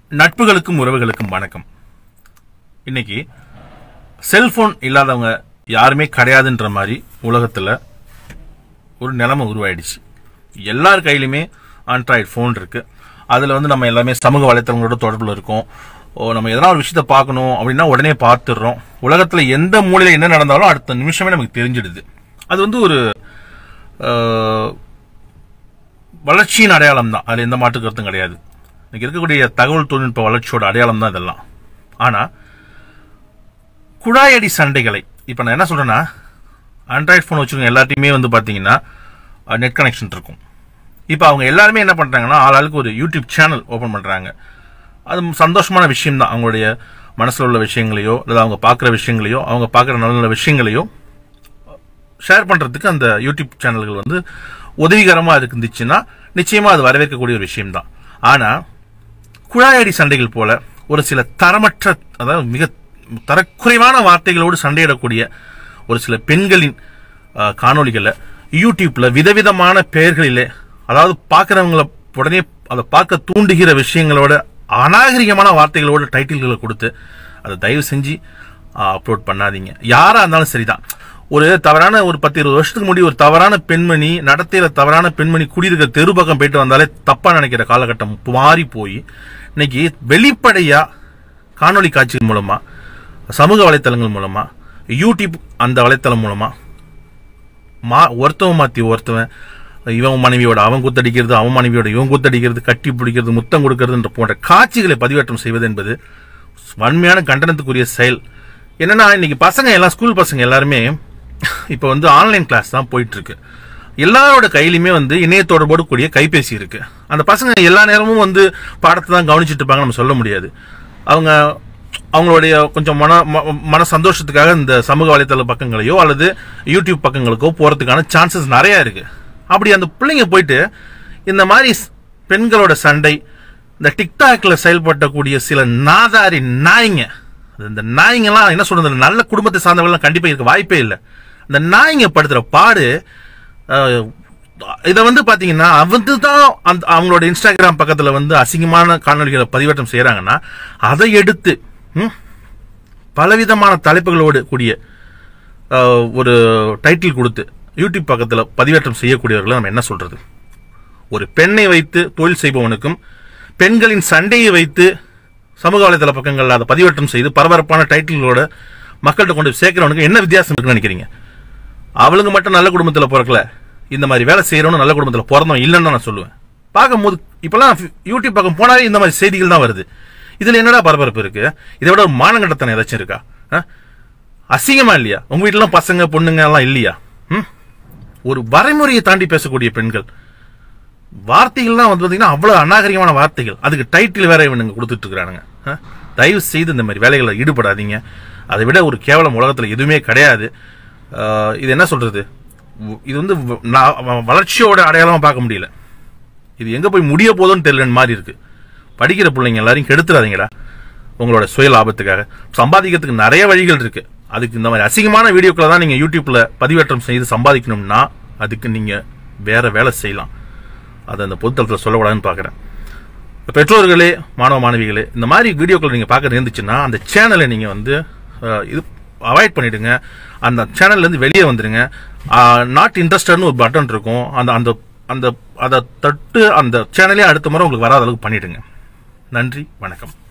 நட்புகளுக்கும் உறவுகளுக்கும் வணக்கம் இன்னைக்கு செல்போன் இல்லாதவங்க யாருமே கிடையாதுன்ற மாதிரி உலகத்துல ஒரு நிலைமை உருவாயிடுச்சு எல்லார் கையிலுமே ஆண்ட்ராய்டு ஃபோன் இருக்கு அதுல வந்து நம்ம எல்லாமே சமூக வலைத்தளங்களோட தொடர்புல இருக்கோம் ஓ நம்ம எதனா ஒரு விஷயத்த பார்க்கணும் அப்படின்னா உடனே பார்த்துடுறோம் உலகத்துல எந்த மூலையில என்ன நடந்தாலும் அடுத்த நிமிஷமே நமக்கு தெரிஞ்சிடுது அது வந்து ஒரு அஹ், வளர்ச்சியின் அடையாளம் தான் அதுல எந்த மாற்று கருத்தும் கிடையாது இன்னைக்கு இருக்கக்கூடிய தகவல் தொழில்நுட்ப வளர்ச்சியோட அடையாளம் தான் இதெல்லாம் ஆனா குழாயடி சண்டைகளை இப்போ நான் என்ன சொல்றேன்னா ஆண்ட்ராய்ட் ஃபோன் வச்சிருக்க எல்லாத்தையுமே வந்து பார்த்தீங்கன்னா நெட் கனெக்ஷன் இருக்கும் இப்போ அவங்க எல்லாருமே என்ன பண்றாங்கன்னா ஆளாளுக்கு ஒரு யூடியூப் சேனல் ஓப்பன் பண்றாங்க அது சந்தோஷமான விஷயம் தான் அவங்களுடைய மனசுல உள்ள விஷயங்களையோ அல்லது அவங்க பார்க்குற விஷயங்களையோ அவங்க பார்க்குற நல்ல நல்ல விஷயங்களையோ ஷேர் பண்றதுக்கு அந்த யூடியூப் சேனல்கள் வந்து உதவிகரமா இருந்துச்சுன்னா நிச்சயமா அது வரவேற்கக்கூடிய ஒரு விஷயம் தான் ஆனா குழாயடி சண்டைகள் போல ஒரு சில தரமற்ற அதாவது மிக தரக்குறைவான வார்த்தைகளோடு சண்டையிடக்கூடிய ஒரு சில பெண்களின் அஹ், காணொளிகளை யூடியூப்ல விதவிதமான பெயர்களிலே அதாவது பார்க்கறவங்கள உடனே அதை பார்க்க தூண்டுகிற விஷயங்களோட அநாகரிகமான வார்த்தைகளோட டைட்டில்களை கொடுத்து அதை தயவு செஞ்சு அப்லோட் பண்ணாதீங்க யாரா இருந்தாலும் சரிதான் ஒரு தவறான ஒரு பத்து இருபது வருஷத்துக்கு முன்னாடி ஒரு தவறான பெண்மணி நடத்தையில தவறான பெண்மணி குடியிருக்க தெரு பக்கம் போயிட்டு வந்தாலே தப்பா நினைக்கிற காலகட்டம் மாறி போய் இன்னைக்கு வெளிப்படையா காணொளி காட்சிகள் மூலமா சமூக வலைத்தளங்கள் மூலமா யூடியூப் அந்த வலைத்தளம் மூலமா மா ஒருத்தவன் மாத்தி ஒருத்தவன் இவன் மனைவியோட அவன் குத்தடிக்கிறது அவன் மனைவியோட இவன் குத்தடிக்கிறது கட்டி பிடிக்கிறது முத்தம் கொடுக்கிறது போன்ற காட்சிகளை பதிவேற்றம் செய்வது என்பது வன்மையான கண்டனத்துக்குரிய செயல் என்னன்னா இன்னைக்கு பசங்க எல்லாம் ஸ்கூல் பசங்க எல்லாருமே இப்போ வந்து ஆன்லைன் கிளாஸ் தான் போயிட்டு இருக்கு எல்லாரோட கையிலுமே வந்து இணைய தொடர்போடு கூடிய கைபேசி இருக்கு அந்த பசங்க எல்லா நேரமும் வந்து பாடத்தை தான் கவனிச்சிட்டு இருப்பாங்க நம்ம சொல்ல முடியாது அவங்க அவங்களுடைய கொஞ்சம் மன ம- மன சந்தோஷத்துக்காக இந்த சமூக வலைத்தள பக்கங்களையோ அல்லது யூடியூப் பக்கங்களுக்கோ போறதுக்கான சான்சஸ் நிறைய இருக்கு அப்படி அந்த பிள்ளைங்க போயிட்டு இந்த மாதிரி ஸ்- பெண்களோட சண்டை இந்த டிக்டாக்ல செயல்படக்கூடிய சில நாதாரி நாய்ங்க அது இந்த நாய்ங்கெல்லாம் என்ன சொல்றது இந்த நல்ல குடும்பத்தை சார்ந்தவங்கலாம் கண்டிப்பா இருக்க வாய்ப்பே இல்லை இந்த நாய்ங்க படுத்துற பாடு அஹ், இதை வந்து பாத்தீங்கன்னா வந்து தான் அந்த அவங்களோட இன்ஸ்டாகிராம் பக்கத்துல வந்து அசிங்கமான காணொலிகளை பதிவேற்றம் செய்யறாங்கன்னா அதை எடுத்து ம், பலவிதமான தலைப்புகளோடு கூடிய அஹ், ஒரு டைட்டில் கொடுத்து யூடியூப் பக்கத்துல பதிவேற்றம் செய்யக்கூடியவர்களை நம்ம என்ன சொல்றது ஒரு பெண்ணை வைத்து தொழில் செய்பவனுக்கும் பெண்களின் சண்டையை வைத்து சமூக வலைதள பக்கங்கள்ல அதை பதிவேற்றம் செய்து பரபரப்பான டைட்டில்களோட மக்கள்கிட்ட கொண்டு போய் சேர்க்கிறவனுக்கு என்ன வித்தியாசம் இருக்குன்னு நினைக்கிறீங்க அவளுங்க மட்டும் நல்ல குடும்பத்துல பிறக்கல இந்த மாதிரி வேலை செய்யறவனும் நல்ல குடும்பத்துல பிறந்தவன் இல்லைன்னு தான் நான் சொல்லுவேன் பார்க்கும்போது இப்பெல்லாம் யூடியூப் பக்கம் போனாலே இந்த மாதிரி செய்திகள் தான் வருது இதுல என்னடா பரபரப்பு இருக்கு இதை விட ஒரு மானங்கட்டத்தனம் ஏதாச்சும் இருக்கா ஆ? அசிங்கமா இல்லையா உங்க வீட்டுல பசங்க பொண்ணுங்க எல்லாம் இல்லையா ம்? ஒரு வரைமுறையை தாண்டி பேசக்கூடிய பெண்கள் வார்த்தைகள்லாம் வந்து பாத்தீங்கன்னா அவ்வளவு அநாகரிகமான வார்த்தைகள் அதுக்கு டைட்டில் வேற இவனுங்க கொடுத்துட்டு இருக்கிறானுங்க ஆ? தயவு செய்து இந்த மாதிரி வேலைகளை ஈடுபடாதீங்க அதை விட ஒரு கேவலம் உலகத்துல எதுவுமே கிடையாது ஆ, இது என்ன சொல்றது உ- இது வந்து வ- நான் வ- வளர்ச்சியோட அடையாளமா பார்க்க முடியல இது எங்க போய் முடிய போதோன்னு தெரியலன்னு மாதிரி இருக்கு படிக்கிற பிள்ளைங்க எல்லாரையும் கெடுத்துறாதீங்கடா உங்களோட சுய லாபத்துக்காக சம்பாதிக்கிறதுக்கு நிறைய வழிகள் இருக்கு அதுக்கு இந்த மாதிரி அசிங்கமான வீடியோக்களை தான் நீங்க யூடியூப்ல பதிவேற்றம் செய்து சம்பாதிக்கணும்னா அதுக்கு நீங்க வேற வேலை செய்யலாம் அதை அந்த பொதுத்தளத்தில் சொல்லக்கூடாதுன்னு பார்க்குறேன் பெற்றோர்களே மாணவ மாணவிகளே இந்த மாதிரி வீடியோக்களை நீங்கள் பார்க்க இருந்துச்சுன்னா அந்த சேனலை நீங்கள் வந்து அஹ், இது அவாய்ட் பண்ணிடுங்க அந்த சேனல்ல இருந்து வெளியே வந்துடுங்க நாட் இன்ட்ரெஸ்டட்னு ஒரு பட்டன் இருக்கும் அந்த அந்த அந்த அதை தட்டு அந்த சேனலே அடுத்த முறை உங்களுக்கு வராத அளவுக்கு பண்ணிடுங்க நன்றி வணக்கம்